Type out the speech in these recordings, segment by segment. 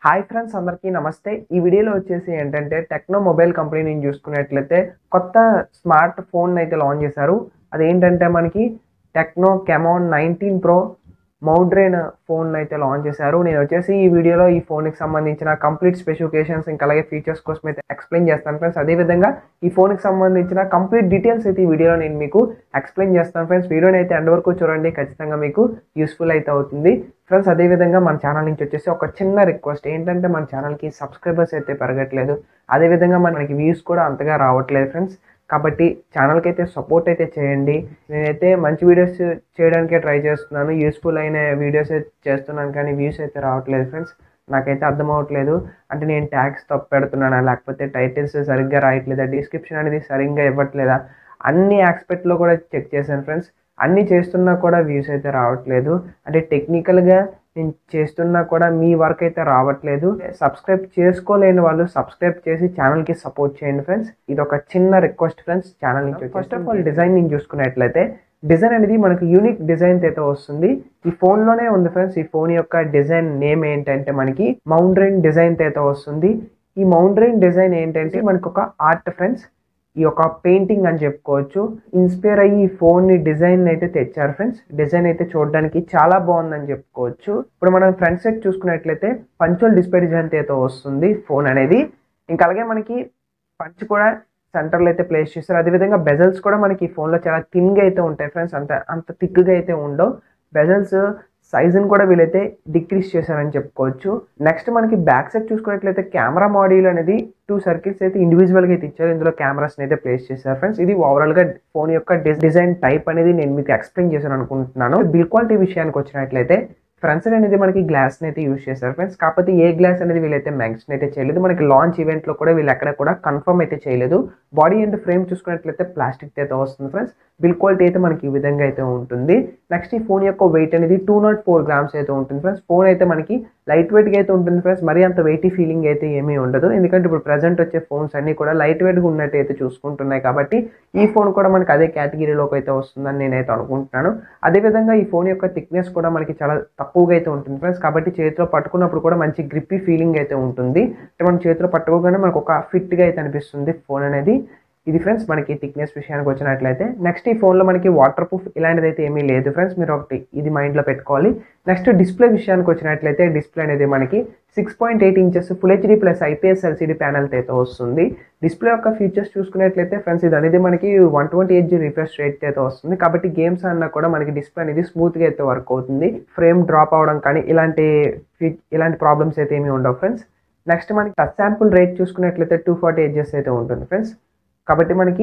hi friends అందరికీ నమస్తే ఈ వీడియోలో వచ్చేసి ఏంటంటే టెక్నో మొబైల్ కంపెనీ నేను చూసుకున్నట్లయితే కొత్త స్మార్ట్ ఫోన్ అయితే లాంచ్ చేశారు అదేంటంటే మనకి Tecno Camon nineteen pro Mondrian phone అయితే లాంచ్ చేశారు నేను వచ్చేసి ఈ వీడియోలో ఈ ఫోన్కి సంబంధించిన కంప్లీట్ స్పెసిఫికేషన్స్ ఇంకా అలాగే ఫీచర్స్ కోసం అయితే ఎక్స్ప్లెయిన్ చేస్తాను ఫ్రెండ్స్ అదేవిధంగా ఈ ఫోన్కి సంబంధించిన కంప్లీట్ డీటెయిల్స్ అయితే ఈ వీడియోలో నేను మీకు ఎక్స్ప్లెయిన్ చేస్తాను ఫ్రెండ్స్ వీడియోని అయితే ఎండ్ వరకు చూడండి ఖచ్చితంగా మీకు యూస్ఫుల్ అయితే అవుతుంది ఫ్రెండ్స్ అదేవిధంగా మన ఛానల్ నుంచి వచ్చేసి ఒక చిన్న రిక్వెస్ట్ ఏంటంటే మన ఛానల్కి సబ్స్క్రైబర్స్ అయితే పెరగట్లేదు అదేవిధంగా మనకి వ్యూస్ కూడా అంతగా రావట్లేదు ఫ్రెండ్స్ కాబట్టి ఛానల్కి అయితే సపోర్ట్ అయితే చేయండి నేనైతే మంచి వీడియోస్ చేయడానికే ట్రై చేస్తున్నాను యూస్ఫుల్ అయిన వీడియోస్ అయితే చేస్తున్నాను కానీ వ్యూస్ అయితే రావట్లేదు ఫ్రెండ్స్ నాకైతే అర్థం అవ్వట్లేదు అంటే నేను ట్యాగ్స్ తప్పు పెడుతున్నానా లేకపోతే టైటిల్స్ సరిగ్గా రాయట్లేదా డిస్క్రిప్షన్ అనేది సరిగ్గా ఇవ్వట్లేదా అన్ని ఆస్పెక్ట్లో కూడా చెక్ చేశాను ఫ్రెండ్స్ అన్ని చేస్తున్నా కూడా వ్యూస్ అయితే రావట్లేదు అంటే టెక్నికల్గా నేను చేస్తున్నా కూడా మీ వర్క్ అయితే రావట్లేదు సబ్స్క్రైబ్ చేసుకోలేని వాళ్ళు సబ్స్క్రైబ్ చేసి ఛానల్కి సపోర్ట్ చేయండి ఫ్రెండ్స్ ఇది ఒక చిన్న రిక్వెస్ట్ ఫ్రెండ్స్ ఛానల్ నుంచి ఫస్ట్ ఆఫ్ ఆల్ డిజైన్ నేను చూసుకున్నట్లయితే డిజైన్ అనేది మనకు యూనిక్ డిజైన్ అయితే వస్తుంది ఈ ఫోన్లోనే ఉంది ఫ్రెండ్స్ ఈ ఫోన్ యొక్క డిజైన్ నేమ్ ఏంటంటే మనకి మౌండ్రైన్ డిజైన్ అయితే వస్తుంది ఈ మౌండ్రైన్ డిజైన్ ఏంటంటే మనకు ఒక ఆర్ట్ ఫ్రెండ్స్ ఈ యొక్క పెయింటింగ్ అని చెప్పుకోవచ్చు ఇన్స్పైర్ అయ్యి ఈ ఫోన్ ని డిజైన్ అయితే తెచ్చారు ఫ్రెండ్స్ డిజైన్ అయితే చూడడానికి చాలా బాగుందని చెప్పుకోవచ్చు ఇప్పుడు మనం ఫ్రంట్ సైడ్ చూసుకున్నట్లయితే పంచువల్ డిస్ప్లే డిజైన్ అయితే వస్తుంది ఫోన్ అనేది ఇంకా అలాగే మనకి పంచ్ కూడా సెంటర్లో అయితే ప్లేస్ చేస్తారు అదేవిధంగా బెజల్స్ కూడా మనకి ఈ ఫోన్లో చాలా థిన్గా అయితే ఉంటాయి ఫ్రెండ్స్ అంత అంత థిక్గా అయితే ఉండవు బెజల్స్ సైజుని కూడా వీళ్ళైతే డిక్రీస్ చేశారని చెప్పుకోవచ్చు నెక్స్ట్ మనకి బ్యాక్ సైడ్ చూసుకున్నట్లయితే కెమెరా మాడ్యూల్ అనేది టూ సర్కిల్స్ అయితే ఇండివిజువల్గా అయితే ఇచ్చారు ఇందులో కెమెరాస్ అయితే ప్లేస్ చేశారు ఫ్రెండ్స్ ఇది ఓవరాల్గా ఫోన్ యొక్క డిజైన్ టైప్ అనేది నేను మీకు ఎక్స్ప్లెయిన్ చేశాను అనుకుంటున్నాను బిల్ క్వాలిటీ విషయానికి వచ్చినట్లయితే ఫ్రంట్ సైడ్ అనేది మనకి గ్లాస్ అయితే యూస్ చేశారు ఫ్రెండ్స్ కాకపోతే ఏ గ్లాస్ అనేది వీళ్ళైతే మెన్షన్ అయితే చేయలేదు మనకి లాంచ్ ఈవెంట్లో కూడా వీళ్ళు ఎక్కడ కూడా కన్ఫర్మ్ అయితే చేయలేదు బాడీ అండ్ ఫ్రేమ్ చూసుకున్నట్లయితే ప్లాస్టిక్ అయితే వస్తుంది ఫ్రెండ్స్ బిల్ క్వాలిటీ అయితే మనకి ఈ విధంగా అయితే ఉంటుంది నెక్స్ట్ ఈ ఫోన్ యొక్క వెయిట్ అనేది టూ నాట్ ఫోర్ గ్రామ్స్ అయితే ఉంటుంది ఫ్రెండ్స్ ఫోన్ అయితే మనకి లైట్ వెయిట్గా అయితే ఉంటుంది ఫ్రెండ్స్ మరీ అంత వెయిటీ ఫీలింగ్ అయితే ఏమీ ఉండదు ఎందుకంటే ఇప్పుడు ప్రజెంట్ వచ్చే ఫోన్స్ అన్ని కూడా లైట్ వెయిట్గా ఉన్నట్టు అయితే చూసుకుంటున్నాయి కాబట్టి ఈ ఫోన్ కూడా మనకి అదే కేటగిరీలోకి అయితే వస్తుందని నేనైతే అనుకుంటున్నాను అదేవిధంగా ఈ ఫోన్ యొక్క థిక్నెస్ కూడా మనకి చాలా తక్కువగా అయితే ఉంటుంది ఫ్రెండ్స్ కాబట్టి చేతిలో పట్టుకున్నప్పుడు కూడా మంచి గ్రిప్పీ ఫీలింగ్ అయితే ఉంటుంది అంటే మనం చేతిలో పట్టుకోగానే మనకు ఒక ఫిట్గా అయితే అనిపిస్తుంది ఫోన్ అనేది ఇది ఫ్రెండ్స్ మనకి థిక్నెస్ విషయానికి వచ్చినట్లయితే నెక్స్ట్ ఈ ఫోన్లో మనకి వాటర్ ప్రూఫ్ ఇలాంటిది అయితే ఏమీ లేదు ఫ్రెండ్స్ మీరు ఒకటి ఇది మైండ్లో పెట్టుకోవాలి నెక్స్ట్ డిస్ప్లే విషయానికి వచ్చినట్లయితే డిస్ప్లే అనేది మనకి six point eight inches full HD plus IPS LCD panel అయితే వస్తుంది డిస్ప్లే యొక్క ఫీచర్స్ చూసుకున్నట్లయితే ఫ్రెండ్స్ ఇది అనేది మనకి one twenty eight G refresh rate అయితే వస్తుంది కాబట్టి గేమ్స్ అన్నా కూడా మనకి డిస్ప్లే అనేది స్మూత్గా అయితే వర్క్ అవుతుంది ఫ్రేమ్ డ్రాప్ అవడం కానీ ఇలాంటి ఇలాంటి ప్రాబ్లమ్స్ అయితే ఏమీ ఉండవు ఫ్రెండ్స్ నెక్స్ట్ మనకి టచ్ శాంపుల్ రేట్ చూసుకున్నట్లయితే టూ ఫార్టీ ఎడ్జెస్ అయితే ఉంటుంది ఫ్రెండ్స్ కాబట్టి మనకి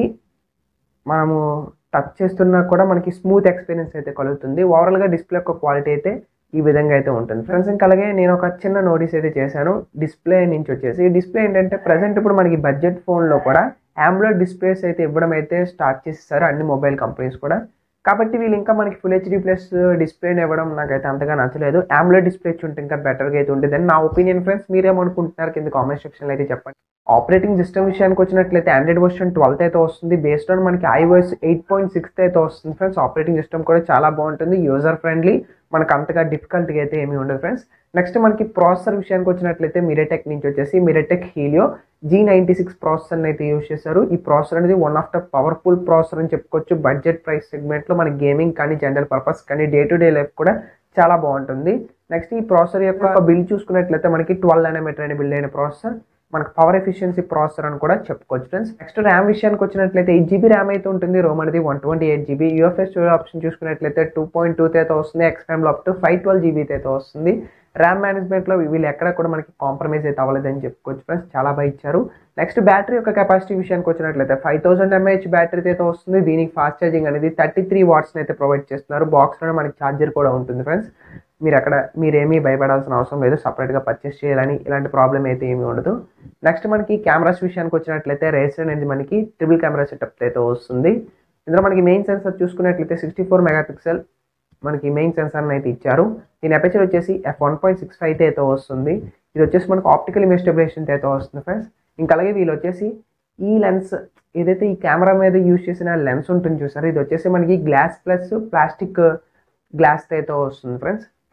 మనము టచ్ చేస్తున్నా కూడా మనకి స్మూత్ ఎక్స్పీరియన్స్ అయితే కలుగుతుంది ఓవరాల్గా డిస్ప్లే యొక్క క్వాలిటీ అయితే ఈ విధంగా అయితే ఉంటుంది ఫ్రెండ్స్ ఇంకా అలాగే నేను ఒక చిన్న నోటీస్ అయితే చేశాను డిస్ప్లే నుంచి వచ్చేసి డిస్ప్లే ఏంటంటే ప్రజెంట్ ఇప్పుడు మనకి బడ్జెట్ ఫోన్లో కూడా ఆంబ్లాయిడ్ డిస్ప్లేస్ అయితే ఇవ్వడం అయితే స్టార్ట్ చేసేసారు అన్ని మొబైల్ కంపెనీస్ కూడా కాబట్టి వీళ్ళు ఇంకా మనకి ఫుల్ హెచ్డీ ప్లస్ డిస్ప్లేని ఇవ్వడం నాకైతే అంతగా నచ్చలేదు ఆమ్లెట్ డిస్ప్లే ఉంటే ఇంకా బెటర్గా అయితే ఉంటుంది అని నా ఒపీనియన్ ఫ్రెండ్స్ మీరేమనుకుంటున్నారు కింద కామెంట్ సెక్షన్లో అయితే చెప్పండి ఆపరేటింగ్ సిస్టమ్ విషయానికి వచ్చినట్లయితే ఆండ్రాయిడ్ వర్షన్ ట్వెల్త్ అయితే వస్తుంది బేస్డ్ ఆన్ మనకి ఐఓఎస్ ఎయిట్ పాయింట్ సిక్స్త్ అయితే వస్తుంది ఫ్రెండ్స్ ఆపరేటింగ్ సిస్టమ్ కూడా చాలా బాగుంటుంది యూజర్ ఫ్రెండ్లీ మనకు అంతగా డిఫికల్ట్గా అయితే ఏమీ ఉండదు ఫ్రెండ్స్ నెక్స్ట్ మనకి ప్రాసెసర్ విషయానికి వచ్చినట్లయితే మిరటెక్ నుంచి వచ్చేసి MediaTek Helio G ninety six processor అయితే యూజ్ చేశారు ఈ ప్రాసెసర్ అనేది one of the powerful processor అని చెప్పుకోవచ్చు బడ్జెట్ ప్రైస్ సెగ్మెంట్లో మన గేమింగ్ కానీ జనరల్ పర్పస్ కానీ డే టు డే లైఫ్ కూడా చాలా బాగుంటుంది నెక్స్ట్ ఈ ప్రాసెసర్ యొక్క బిల్ చూసుకున్నట్లయితే మనకి ట్వెల్వ్ నానోమీటర్ అని బిల్డ్ అయిన ప్రాసెసర్ మనకు పవర్ ఎఫిషియన్సీ ప్రాసెసర్ అని కూడా చెప్పుకోవచ్చు ఫ్రెండ్స్ నెక్స్ట్ ర్యామ్ విషయానికి వచ్చినట్లయితే ఎయిట్ జీబీ ర్యామ్ అయితే ఉంటుంది రోమ్ అనేది one twenty eight GB UFS storage option చూసుకున్నట్లయితే టూ పాయింట్ టూ అయితే వస్తుంది ఎక్స్పామ్లో up to five twelve GB అయితే వస్తుంది ర్యామ్ మేనేజ్మెంట్లో వీళ్ళు ఎక్కడ కూడా మనకి కాంప్రమైజ్ అయితే అవ్వలేదని చెప్పుకోవచ్చు ఫ్రెండ్స్ చాలా బాగా ఇచ్చారు నెక్స్ట్ బ్యాటరీ యొక్క కెపాసిటీ విషయానికి వచ్చినట్లయితే ఫైవ్ థౌసండ్ ఎంఏహెచ్ బ్యాటరీ అయితే వస్తుంది దీనికి ఫాస్ట్ ఛార్జింగ్ అనేది థర్టీ త్రీ వాట్స్ని అయితే ప్రొవైడ్ చేస్తున్నారు బాక్స్లోనే మనకి ఛార్జర్ కూడా ఉంటుంది ఫ్రెండ్స్ మీరు అక్కడ మీరేమీ భయపడాల్సిన అవసరం లేదు సపరేట్గా పర్చేస్ చేయాలని ఇలాంటి ప్రాబ్లం అయితే ఏమీ ఉండదు నెక్స్ట్ మనకి కెమెరాస్ విషయానికి వచ్చినట్లయితే రేస్ అనేది మనకి ట్రిపుల్ కెమెరా సెటప్ అయితే వస్తుంది ఇందులో మనకి మెయిన్ సెన్సర్ చూసుకున్నట్లయితే సిక్స్టీ ఫోర్ మెగాపిక్సెల్ మనకి మెయిన్ సెన్సార్ని అయితే ఇచ్చారు దీని అపెచర్ వచ్చేసి F one point six five అయితే వస్తుంది ఇది వచ్చేసి మనకు ఆప్టికల్ ఇమేజ్ స్టెబిలేషన్ అయితే వస్తుంది ఫ్రెండ్స్ ఇంకా అలాగే వీళ్ళు వచ్చేసి ఈ లెన్స్ ఏదైతే ఈ కెమెరా మీద యూజ్ చేసిన లెన్స్ ఉంటుంది చూసారు ఇది వచ్చేసి మనకి గ్లాస్ ప్లస్ ప్లాస్టిక్ గ్లాస్ అయితే వస్తుంది ఫ్రెండ్స్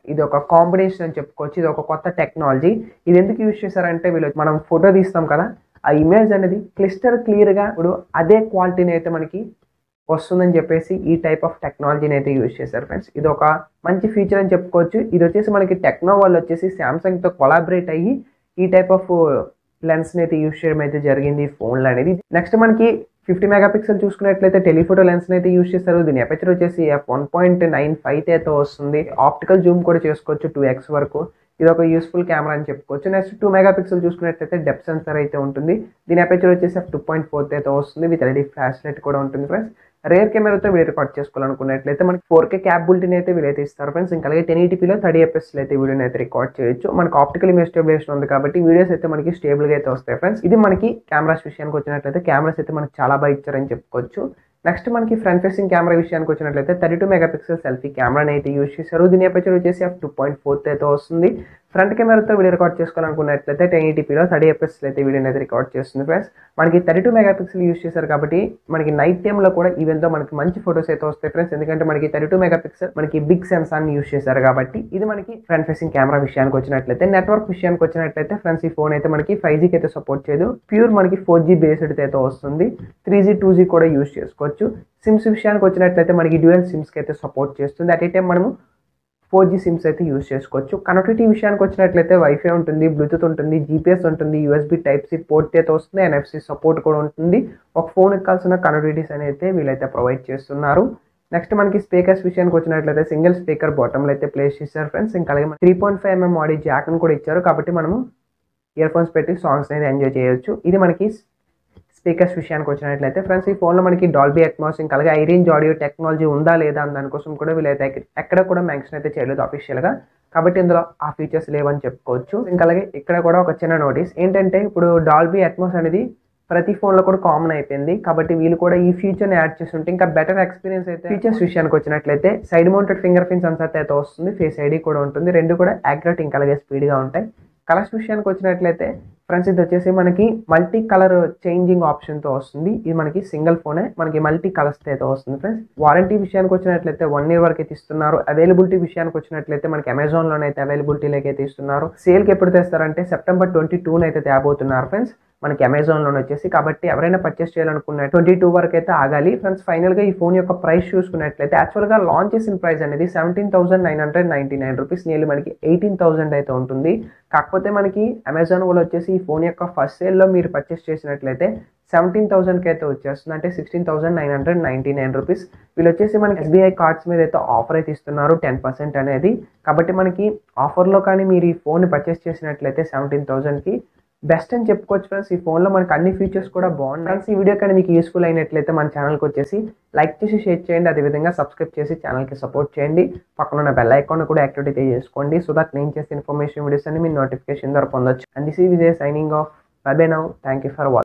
ఇది ఒక కాంబినేషన్ అని చెప్పుకోవచ్చు ఇది ఒక కొత్త టెక్నాలజీ ఇది ఎందుకు యూజ్ చేశారంటే వీళ్ళు మనం ఫోటో తీస్తాం కదా ఆ ఇమేజ్ అనేది క్లిస్టర్ క్లియర్గా ఇప్పుడు అదే క్వాలిటీని అయితే మనకి వస్తుందని చెప్పేసి ఈ టైప్ ఆఫ్ టెక్నాలజీని అయితే యూజ్ చేశారు ఫ్రెండ్స్ ఇది ఒక మంచి ఫీచర్ అని చెప్పుకోవచ్చు ఇది వచ్చేసి మనకి టెక్నో వాళ్ళు వచ్చేసి శాంసంగ్తో కొలాబరేట్ అయ్యి ఈ టైప్ ఆఫ్ లెన్స్ని అయితే యూజ్ చేయడం అయితే జరిగింది ఈ ఫోన్లో అనేది నెక్స్ట్ మనకి ఫిఫ్టీ మెగా పిక్సెల్ చూసుకున్నట్లయితే టెలిఫోటో లెన్స్ని అయితే యూజ్ చేస్తారు దీని అపెచర్ వచ్చేసి F one point nine five అయితే వస్తుంది ఆప్టికల్ జూమ్ కూడా చేసుకోవచ్చు టూ ఎక్స్ వరకు ఇది ఒక యూస్ఫుల్ కెమెరా అని చెప్పుకోవచ్చు నెక్స్ట్ టూ మెగా పిక్సెల్ చూసుకున్నట్లయితే డెప్ సెన్సర్ అయితే ఉంటుంది దీని అపెచర్ వచ్చేసి ఎఫ్ టూ పాయింట్ ఫోర్ అయితే వస్తుంది విత్ ఎల్ఈడి ఫ్లాష్ లైట్ కూడా ఉంటుంది ఫ్రెండ్స్ రేర్ కెమెరాతో వీడియో రికార్డ్ చేసుకోవాలనుకున్నట్లయితే మనకి ఫోర్ కే క్యాపబిలిటీని అయితే వీలైతే ఇస్తారు ఫ్రెండ్స్ ఇంకా అలాగే టెన్ ఈటీపీలో థర్టీ ఎఫ్ఎస్లో అయితే వీడియోని అయితే రికార్డ్ చేయొచ్చు మనకి ఆప్టికల్ ఇమేజ్ స్టేబిలేషన్ ఉంది కాబట్టి వీడియోస్ అయితే మనకి స్టేబుల్గా అయితే వస్తాయి ఫ్రెండ్స్ ఇది మనకి కెమెరాస్ విషయానికి వచ్చినట్లయితే కెమెరాస్ అయితే మనకి చాలా బాగా ఇచ్చారని చెప్పుకోవచ్చు నెక్స్ట్ మనకి ఫ్రంట్ ఫేసింగ్ కెమెరా విషయానికి వచ్చినట్లయితే thirty two mega pixel selfie కెమెరాని అయితే యూజ్ చేశారు దీని అపేచర్ వచ్చేసి ఎఫ్ టూ పాయింట్ ఫోర్త్ అయితే వస్తుంది ఫ్రంట్ కెమెరాతో వీడియో రికార్డ్ చేసుకోవాలనుకున్నట్లయితే టెన్ ఈటీపీలో థర్టీ ఎఫ్ఎస్ అయితే వీడియోని అయితే రికార్డ్ చేస్తుంది ఫ్రెండ్స్ మనకి thirty two mega pixel use చేశారు కాబట్టి మనకి నైట్ టైంలో కూడా ఈవెంతో మనకి మంచి ఫొటోస్ అయితే వస్తాయి ఫ్రెండ్స్ ఎందుకంటే మనకి థర్టీ టూ మెగా పిక్సెల్ మనకి బిగ్ సెన్సార్ని యూజ్ చేశారు కాబట్టి ఇది మనకి ఫ్రంట్ ఫేసింగ్ కెమెరా విషయానికి వచ్చినట్లయితే నెట్వర్క్ విషయానికి వచ్చినట్లయితే ఫ్రెండ్స్ ఈ ఫోన్ అయితే మనకి ఫైవ్ జీకి అయితే సపోర్ట్ చేయదు ప్యూర్ మనకి ఫోర్ జీ బేస్డ్ అయితే వస్తుంది త్రీ జీ టూ జీ కూడా యూజ్ చేసుకోవచ్చు సిమ్స్ విషయానికి వచ్చినట్లయితే మనకి డ్యూయల్ సిమ్స్కి అయితే సపోర్ట్ చేస్తుంది అట్ ఏ టైం మనము ఫోర్ జీ సిమ్స్ అయితే యూజ్ చేసుకోవచ్చు కనెక్టివిటీ విషయానికి వచ్చినట్లయితే వైఫై ఉంటుంది బ్లూటూత్ ఉంటుంది జీపీఎస్ ఉంటుంది యూఎస్బి టైప్ సి పోర్ట్ అయితే వస్తుంది ఎన్ఎఫ్సి సపోర్ట్ కూడా ఉంటుంది ఒక ఫోన్ ఎక్కాల్సిన కనెక్టివిటీస్ అయితే వీళ్ళైతే ప్రొవైడ్ చేస్తున్నారు నెక్స్ట్ మనకి స్పీకర్స్ విషయానికి వచ్చినట్లయితే సింగిల్ స్పీకర్ బాటంలో అయితే ప్లేస్ చేశారు ఫ్రెండ్స్ ఇంకా అలాగే three point five MM audio జాక్ని కూడా ఇచ్చారు కాబట్టి మనము ఇయర్ ఫోన్స్ పెట్టి సాంగ్స్ అనేది ఎంజాయ్ చేయొచ్చు ఇది మనకి స్పీకర్స్ విషయానికి వచ్చినట్లయితే ఫ్రెండ్స్ ఈ ఫోన్లో మనకి డాల్బీ అట్మాస్ ఇంకా అలాగే ఐరేంజ్ ఆడియో టెక్నాలజీ ఉందా లేదా అని దానికోసం కూడా వీళ్ళైతే ఎక్కడ కూడా మెన్షన్ అయితే చేయలేదు అఫీషియల్గా కాబట్టి ఇందులో ఆ ఫీచర్స్ లేవని చెప్పుకోవచ్చు ఇంకా అలాగే ఇక్కడ కూడా ఒక చిన్న నోటీస్ ఏంటంటే ఇప్పుడు డాల్బీ అట్మాస్ అనేది ప్రతి ఫోన్లో కూడా కామన్ అయిపోయింది కాబట్టి వీళ్ళు కూడా ఈ ఫీచర్ని యాడ్ చేస్తుంటే ఇంకా బెటర్ ఎక్స్పీరియన్స్ అయితే ఫీచర్స్ విషయానికి వచ్చినట్లయితే side mounted finger print sensor అయితే వస్తుంది ఫేస్ ఐడి కూడా ఉంటుంది రెండు కూడా యాక్యురేట్ ఇంకా అలాగే స్పీడ్గా ఉంటాయి కలర్స్ విషయానికి వచ్చినట్లయితే ఫ్రెండ్స్ ఇది వచ్చేసి మనకి మల్టీ కలర్ చేంజింగ్ ఆప్షన్తో వస్తుంది ఇది మనకి సింగిల్ ఫోనే మనకి మల్టీ కలర్స్తో అయితే వస్తుంది ఫ్రెండ్స్ వారంటీ విషయానికి వచ్చినట్లయితే వన్ ఇయర్ వరకు అయితే ఇస్తున్నారు అవైలబిలిటీ విషయానికి వచ్చినట్లయితే మనకి అమెజాన్లోనే అయితే అవైలబిలిటీలోకి అయితే ఇస్తున్నారు సేల్కి ఎప్పుడు తెస్తారంటే సెప్టెంబర్ ట్వంటీ టూన అయితే తేబోతున్నారు ఫ్రెండ్స్ మనకి అమెజాన్లోనే వచ్చేసి కాబట్టి ఎవరైనా పర్చేస్ చేయాలనుకున్న ట్వంటీ టూ వరకు అయితే ఆగాలి ఫ్రెండ్స్ ఫైనల్గా ఈ ఫోన్ యొక్క ప్రైస్ చూసుకున్నట్లయితే యాక్చువల్గా లాంచ్ చేసిన ప్రైస్ అనేది seventeen thousand nine hundred ninety nine rupees nearly మనకి ఎయిటీన్ థౌసండ్ అయితే ఉంటుంది కాకపోతే మనకి అమెజాన్ కూడా వచ్చేసి ఈ ఫోన్ యొక్క ఫస్ట్ సేల్లో మీరు పర్చేస్ చేసినట్లయితే సెవెంటీన్ థౌసండ్కి అయితే వచ్చేస్తుంది అంటే sixteen thousand nine hundred ninety nine rupees వీళ్ళు వచ్చేసి మనకి ఎస్బీఐ కార్డ్స్ మీద అయితే ఆఫర్ అయితే ఇస్తున్నారు టెన్ పర్సెంట్ అనేది కాబట్టి మనకి ఆఫర్లో కానీ మీరు ఈ ఫోన్ పర్చేస్ చేసినట్లయితే సెవెంటీన్ థౌసండ్కి బెస్ట్ అని చెప్పుకోవచ్చు ఫ్రెండ్స్ ఈ ఫోన్లో మనకి అన్ని ఫీచర్స్ కూడా బాగున్నాయి ఫ్రెండ్స్ ఈ వీడియో కానీ మీకు యూస్ఫుల్ అయినట్లయితే మన ఛానల్కి వచ్చేసి లైక్ చేసి షేర్ చేయండి అదేవిధంగా సబ్స్క్రైబ్ చేసి ఛానల్కి సపోర్ట్ చేయండి పక్కన ఉన్న బెల్ ఐకాన్ కూడా యాక్టివేట్ చేసుకోండి సో దట్ నేను చేసే ఇన్ఫర్మేషన్ వీడియోస్ అన్ని మీ నోటిఫికేషన్ ద్వారా పొందొచ్చు అండ్ దిస్ ఈ Vijay signing off bye bye now thank you for watching